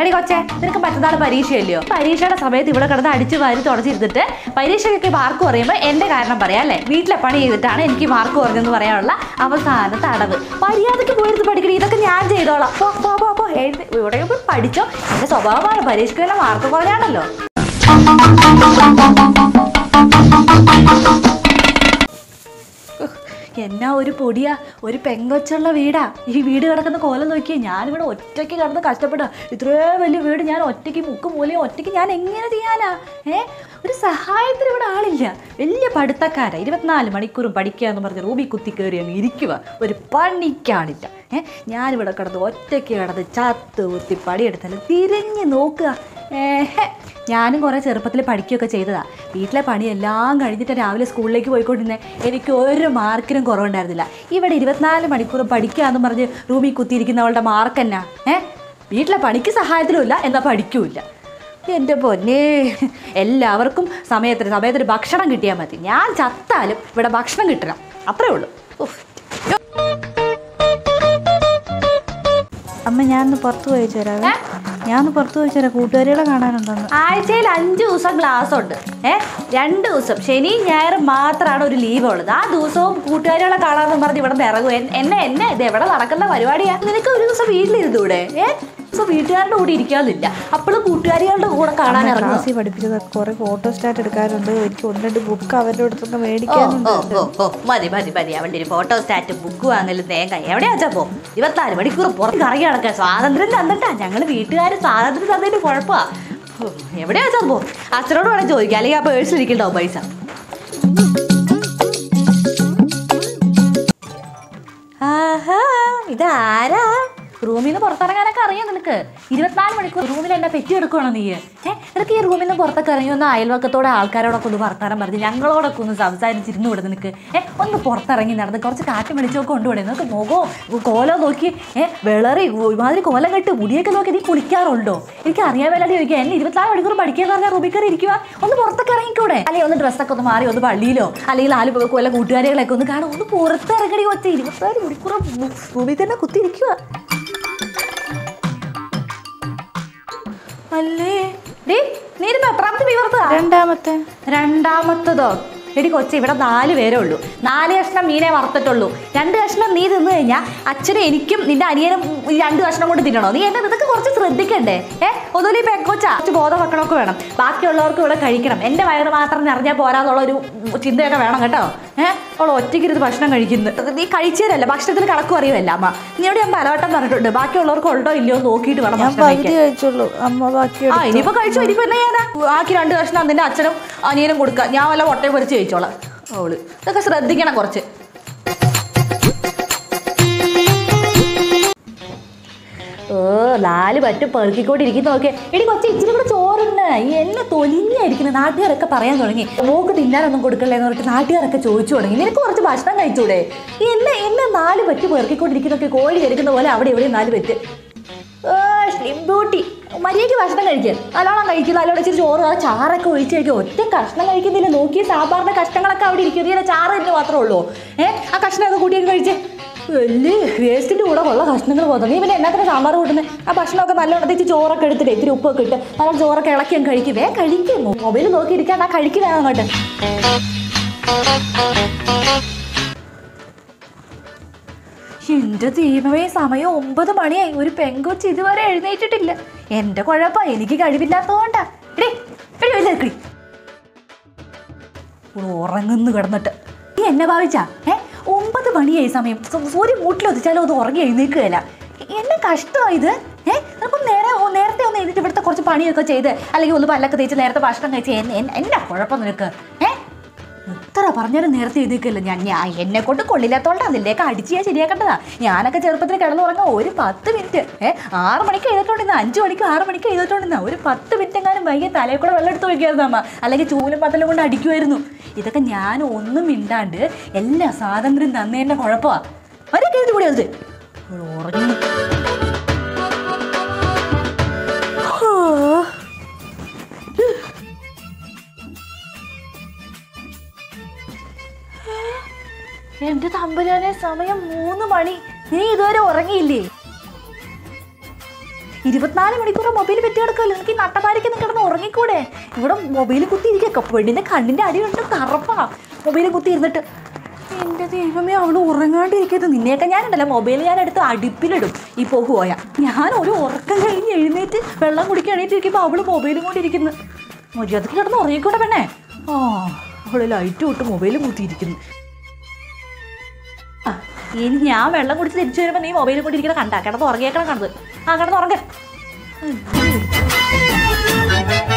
എടി കൊച്ചേ നിനക്ക് മറ്റന്നാൾ പരീക്ഷയല്ലയോ പരീക്ഷയുടെ സമയത്ത് ഇവിടെ കിടന്ന് അടിച്ചു വാരി തുടച്ചിരുന്നിട്ട് പരീക്ഷയ്ക്കൊക്കെ മാർക്ക് കുറയുമ്പോൾ എന്റെ കാരണം പറയാം അല്ലേ വീട്ടിലെ പണി ചെയ്തിട്ടാണ് എനിക്ക് മാർക്ക് കുറഞ്ഞെന്ന് പറയാനുള്ള അവസാനത്തെ അടവ് മര്യാദയ്ക്ക് പോയിരുന്ന് പഠിക്കണം ഇതൊക്കെ ഞാൻ ചെയ്തോളാം പോ പോ പോ പോ എഴുതി ഇവിടെ പോയി പഠിച്ചോ എന്റെ സ്വഭാവമാണ് പരീക്ഷയ്ക്ക് വല്ല മാർക്ക് കുറഞ്ഞാണല്ലോ എന്നാ ഒരു പൊടിയാ ഒരു പെങ്കൊച്ചുള്ള വീടാ ഈ വീട് കിടക്കുന്ന കോലം നോക്കിയേ ഞാനിവിടെ ഒറ്റയ്ക്ക് കിടന്ന് കഷ്ടപ്പെടാ ഇത്രയും വലിയ വീട് ഞാൻ ഒറ്റയ്ക്ക് മുക്ക് മൂലയും ഒറ്റയ്ക്ക് ഞാൻ എങ്ങനെ ചെയ്യാനാ ഏ ഒരു സഹായത്തിന് ഇവിടെ ആളില്ല വലിയ പഠിത്തക്കാരാ ഇരുപത്തിനാല് മണിക്കൂറും പഠിക്കുക എന്ന് പറഞ്ഞ് റൂബി കുത്തി കയറി അങ്ങ് ഇരിക്കുക ഒരു പണിക്കാണില്ല ഏ ഞാനിവിടെ കിടന്ന് ഒറ്റയ്ക്ക് കിടന്ന് ചത്ത് കുത്തി പണിയെടുത്താലും തിരിഞ്ഞ് നോക്കുക ഏഹ് ഞാനും കുറേ ചെറുപ്പത്തിൽ പഠിക്കുകയൊക്കെ ചെയ്തതാ വീട്ടിലെ പണിയെല്ലാം കഴിഞ്ഞിട്ട് രാവിലെ സ്കൂളിലേക്ക് പോയിക്കൊണ്ടിരുന്നേ എനിക്ക് ഒരു മാർക്കിനും കുറവുണ്ടായിരുന്നില്ല ഇവിടെ ഇരുപത്തിനാല് മണിക്കൂർ പഠിക്കുക എന്ന് പറഞ്ഞ് റൂമിൽ കുത്തിയിരിക്കുന്നവളുടെ മാർക്ക് എന്നാ ഏ വീട്ടിലെ പണിക്ക് സഹായത്തിലുമില്ല എന്നാൽ പഠിക്കൂല എൻ്റെ പൊന്നേ എല്ലാവർക്കും സമയത്തിന് സമയത്തിന് ഭക്ഷണം കിട്ടിയാൽ മതി ഞാൻ ചത്താലും ഇവിടെ ഭക്ഷണം കിട്ടണം അത്രേ ഉള്ളൂ ഉഫ്. അമ്മ ഞാനൊന്ന് പുറത്ത് പോയി തരാവേ ഞാനൊന്ന് പുറത്ത് പോയി തരാം കൂട്ടുകാരികളെ കാണാനുണ്ടെന്ന് ആഴ്ചയിൽ അഞ്ച് ദിവസം ക്ലാസ് ഉണ്ട് ഏ രണ്ട് ദിവസം ശനി ഞായറും മാത്രമാണ് ഒരു ലീവ് ഉള്ളത് ആ ദിവസവും കൂട്ടുകാരികളെ കാണാമെന്ന് പറഞ്ഞ് ഇവിടെ നിന്ന് ഇറങ്ങും എൻ- എന്നെ എന്നെ ഇത് എവിടെ നടക്കുന്ന പരിപാടിയാ നിനക്ക് ഒരു ദിവസം വീട്ടിലിരുന്നൂടെ ഏ ദിവസം വീട്ടുകാരുടെ കൂടെ ഇരിക്കാന്നില്ല അപ്പോഴും കൂട്ടുകാരികളുടെ കൂടെ കാണാൻ ഇറങ്ങും ക്ലാസ്സിൽ പഠിപ്പിച്ചത് കുറെ ഫോട്ടോ സ്റ്റാറ്റ് എടുക്കാറുണ്ട് എനിക്ക് ഒന്ന് രണ്ട് ബുക്ക് അവരുടെ അടുത്തൊക്കെ ഓ മേടിക്കാനുണ്ട് ഓ ഓ ഓ മതി മതി മതി അവളുടെ ഒരു ഫോട്ടോ സ്റ്റാറ്റ് ബുക്ക് വാങ്ങലും തേങ്ങ എവിടെയാ വെച്ചാ പോ ഇരുപത്തിനാല് മണിക്കൂർ പുറത്ത് കറങ്ങി നടക്കാൻ സ്വാതന്ത്ര്യം തന്നിട്ടാ ഞങ്ങൾ വീട്ടുകാർ സ്വാതന്ത്ര്യം തന്നതിന് കുഴപ്പമാ ഹോ, എവിടെയാ വെച്ചാ പോ അച്ഛനോട് വേണേ ചോദിക്കാം അല്ലെങ്കിൽ ആ പേഴ്സിൽ ഇരിക്കണ്ടാവും പൈസ ആഹാ ഇതാരാ റൂമിൽ നിന്ന് പുറത്തിറങ്ങാനൊക്കെ അറിയാം നിനക്ക് ഇരുപത്തിനാല് മണിക്കൂർ റൂമിൽ എന്നെ പെറ്റി എടുക്കുകയാണോ നീ ഏ നിനക്ക് ഈ റൂമിൽ നിന്ന് പുറത്തൊക്കെ ഇറങ്ങി ഒന്ന് അയൽവക്കത്തോടെ ആൾക്കാരോടൊക്കെ ഒന്ന് വർത്താനം പറഞ്ഞ് ഞങ്ങളോടൊക്കെ ഒന്ന് സംസാരിച്ചിരുന്നു ഇവിടെ നിനക്ക് ഏ ഒന്ന് പുറത്തിറങ്ങി നടന്ന് കുറച്ച് കാറ്റ് വെളിച്ചമൊക്കെ കൊണ്ടുവിടെ നിനക്ക് മുഖവും കോലോ നോക്കി ഏ വിളറി ഒരുമാതിരി കോലം കെട്ട് മുടിയൊക്കെ നോക്കി നീ കുളിക്കാറുണ്ടോ എനിക്ക് അറിയാൻ വേണ്ടി ചോദിക്കുക എന്നെ ഇരുപത്തിനാല് മണിക്കൂർ പഠിക്കുക എന്ന് പറഞ്ഞാൽ റൂമിൽ കയറി ഇരിക്കുക ഒന്ന് പുറത്തൊക്കെ ഇറങ്ങിക്കൂടെ അല്ലെങ്കിൽ ഒന്ന് ഡ്രസ്സൊക്കെ ഒന്ന് മാറി ഒന്ന് പള്ളിയിലോ അല്ലെങ്കിൽ നാല് പേർക്ക് വല്ല കൂട്ടുകാരികളൊക്കെ ഒന്ന് കാണും ഒന്ന് പുറത്തിറങ്ങടി ഒറ്റ ഇരുപത്തിനാല് മണിക്കൂർ റൂമിൽ തന്നെ കുത്തിയിരിക്കുക അല്ലേ ഡേ നീ ഇരുന്ന് എത്രാമത്തെ വിവർത്തതാ രണ്ടാമത്തെ രണ്ടാമത്തതോ എടി കൊച്ചി ഇവിടെ നാല് പേരേ ഉള്ളൂ നാല് കഷ്ണം മീനെ വറുത്തിട്ടുള്ളൂ രണ്ട് കഷ്ണം നീ തിന്നു കഴിഞ്ഞാൽ അച്ഛനും എനിക്കും നിന്റെ അനിയനും ഈ രണ്ട് കഷ്ണം കൊണ്ട് തിന്നണോ നീ എന്നെ ഇതൊക്കെ കുറച്ച് ശ്രദ്ധിക്കണ്ടേ ഏ ഒന്നുമില്ല ഈ പെക്കൊച്ച കുറച്ച് ബോധം വെക്കണമൊക്കെ വേണം ബാക്കിയുള്ളവർക്ക് ഇവിടെ കഴിക്കണം എൻ്റെ വയറ് മാത്രം നിറഞ്ഞാൽ പോരാന്നുള്ള ഒരു ചിന്തയൊക്കെ വേണം കേട്ടോ ഏ അവൾ ഒറ്റയ്ക്ക് ഇരുന്ന് ഭക്ഷണം കഴിക്കുന്നത് നീ കഴിച്ചതല്ല ഭക്ഷണത്തിന് കണക്കും അറിയുമല്ല അമ്മ നീ ഇവിടെ ഞാൻ പലവട്ടം പറഞ്ഞിട്ടുണ്ട് ബാക്കിയുള്ളവർക്ക് ഉണ്ടോ ഇല്ലയോ എന്ന് നോക്കിയിട്ട് വേണം ഞാൻ ഭക്ഷണം കഴിക്കാൻ പകുതി കഴിച്ചുള്ളൂ അമ്മ ബാക്കി ആ ഇനിയിപ്പോ കഴിച്ചു ഇനിയിപ്പോ എന്നാ ചെയ്യാനാ ബാക്കി രണ്ട് കഷ്ണം നിന്റെ അച്ഛനും അനിയനും കൊടുക്കുക ഞാൻ വല്ല മുട്ടയും പൊരിച്ച് കഴിച്ചോളാം അവള് ഇതൊക്കെ ശ്രദ്ധിക്കണം കുറച്ച് ഓ നാല് പറ്റും പെറുക്കിക്കൊണ്ടിരിക്കുന്ന നോക്കിയേ എടി കൊച്ചി ഇച്ചിരി കൂടെ ചോറുണ്ട് ഈ എന്നെ തൊലിഞ്ഞായിരിക്കുന്നത് നാട്ടുകാരൊക്കെ പറയാൻ തുടങ്ങി മോക്ക് തിന്നാനൊന്നും കൊടുക്കല്ലേ എന്ന് പറഞ്ഞിട്ട് നാട്ടുകാരൊക്കെ ചോദിച്ചു തുടങ്ങി നിനക്ക് കുറച്ച് ഭക്ഷണം കഴിച്ചൂടെ ഈ എന്നെ എന്നെ നാല് പറ്റ് പെറുക്കിക്കൊണ്ടിരിക്കുന്നൊക്കെ കോഴി എടുക്കുന്ന പോലെ അവിടെ എവിടെയും നാല് പറ്റ് സ്ലിം ബ്യൂട്ടി മര്യാദയ്ക്ക് ഭക്ഷണം കഴിക്കുക നല്ലോണം കഴിക്കുക നല്ലോണം ഇച്ചിരി ചോറ് ആ ചാറൊക്കെ ഒഴിച്ച് കഴിക്കുക ഒറ്റ കഷ്ണം കഴിക്കുന്നില്ല നോക്കി സാമ്പാറിന്റെ കഷ്ണങ്ങളൊക്കെ അവിടെ ഇരിക്കും ഇതിലെ ചാറ് തന്നെ മാത്രമേ ഉള്ളൂ ഏ ആ കഷ്ണമൊക്കെ കൂട്ടിയൊക്കെ കഴിച്ചേ വലിയ വേസ്റ്റിന്റെ കൂടെ ഉള്ള കഷ്ണങ്ങൾ പോകുന്നു നീ പിന്നെ എന്നാത്തിന് സാമ്പാർ കൂട്ടുന്നത് ആ ഭക്ഷണമൊക്കെ നല്ലോണം ഇച്ചിരി ചോറൊക്കെ എടുത്തിട്ട് ഇത്തിരി ഉപ്പൊക്കെ ഇട്ട് നല്ലോണം ചോറൊക്കെ ഇളക്കി അങ്ങ് കഴിക്കും വേ കഴിക്കും മൊബൈൽ നോക്കിയിരിക്കാണ്ട് ആ കഴിക്കുക അങ്ങോട്ട് എന്റെ ദൈവമേ സമയം ഒമ്പത് മണിയായി ഒരു പെങ്കൊച്ച് ഇതുവരെ എഴുന്നേറ്റിട്ടില്ല എന്റെ കുഴപ്പ എനിക്ക് കഴിവില്ലാത്തതുകൊണ്ടാ എടീ, എടീ എഴുന്നേൽക്കടി. ഓള് ഉറങ്ങുന്നു കിടന്നിട്ട് നീ എന്നെ ഭാവിച്ചാ ഏ ഒമ്പത് മണിയായി സമയം സൂ- സൂര്യൻ മൂട്ടിലൊതിച്ചാലും അത് ഉറങ്ങി എഴുന്നേക്കുകയല്ല എന്നെ കഷ്ടമാണ് ഇത് ഏ അപ്പം നേരെ ഓ, നേരത്തെ ഒന്ന് എഴുതിട്ട് ഇവിടുത്തെ കുറച്ച് പണിയൊക്കെ ചെയ്ത് അല്ലെങ്കിൽ ഒന്ന് പല്ലൊക്കെ തേച്ച് നേരത്തെ ഭക്ഷണം കഴിച്ച് എന്നെ എന്നെ- എന്നാ കുഴപ്പം നിനക്ക് ഏ എത്ര പറഞ്ഞാലും നേരത്തെ എഴുതിക്കല്ല ഞാൻ ഞാൻ എന്നെ കൊണ്ട് കൊള്ളില്ലാത്തോണ്ടാ അതിലേക്ക് അടിച്ച് ഞാൻ ശരിയാക്കേണ്ടതാ ഞാനൊക്കെ ചെറുപ്പത്തിൽ കിടന്നുറങ്ങാൻ ഒരു പത്ത് മിനിറ്റ് ഏ ആറ് മണിക്ക് എഴുതിട്ടുണ്ടെന്ന് അഞ്ച് മണിക്ക് ആറ് മണിക്ക് എഴുതിട്ടുണ്ടെന്ന ഒരു പത്ത് മിനിറ്റ് എങ്ങാനും വൈകി തലയിൽ കൂടെ വെള്ളം എടുത്ത് വയ്ക്കായിരുന്നു അമ്മ അല്ലെങ്കിൽ ചൂലും പത്തലും കൊണ്ട് അടിക്കുമായിരുന്നു ഇതൊക്കെ ഞാൻ ഒന്നും മിണ്ടാണ്ട് എല്ലാ സ്വാതന്ത്ര്യം തന്നതിൻ്റെ കുഴപ്പമാ വരെ എഴുതി കൂടി അത് ഉറങ്ങുന്നു എന്റെ തമ്പുരാനെ സമയം മൂന്ന് മണി നീ ഇതുവരെ ഉറങ്ങിയില്ലേ ഇരുപത്തിനാല് മണിക്കൂർ മൊബൈൽ പറ്റി കിടക്കുമല്ലോ എനിക്ക് ഈ നട്ടപ്പാരിക്ക് കിടന്ന് ഉറങ്ങിക്കൂടെ ഇവിടെ മൊബൈൽ കുത്തി ഇരിക്കുക പെണ്ണിൻ്റെ കണ്ണിൻ്റെ അടി കണ്ട് കറപ്പാ മൊബൈൽ കുത്തി ഇരുന്നിട്ട് എൻ്റെ ദൈവമേ അവൾ ഉറങ്ങാണ്ടിരിക്കുന്നത് നിന്നെയൊക്കെ ഞാനുണ്ടല്ലോ മൊബൈൽ ഞാൻ എടുത്ത് അടുപ്പിലിടും ഈ പോകുപോയ ഞാൻ ഒരു ഉറക്കം കഴിഞ്ഞ് എഴുന്നേറ്റ് വെള്ളം കുടിക്കാൻ എണീറ്റിരിക്കുമ്പോൾ അവള് മൊബൈലും കൊണ്ടിരിക്കുന്നു മര്യാദക്ക് കിടന്ന് ഉറങ്ങിക്കൂടെ പെണ്ണേ ആ അവള് ലൈറ്റ് വിട്ട് മൊബൈലും കുത്തിയിരിക്കുന്നു ആ, ഇനി ഞാൻ വെള്ളം കുടിച്ച് തിരിച്ചു വരുമ്പോൾ നീ മൊബൈലും കൊണ്ടിരിക്കണം കണ്ടാ കിടന്ന് ഉറങ്ങിയേക്കണം കണ്ടത് ആ കിടന്ന് ഉറങ്ങ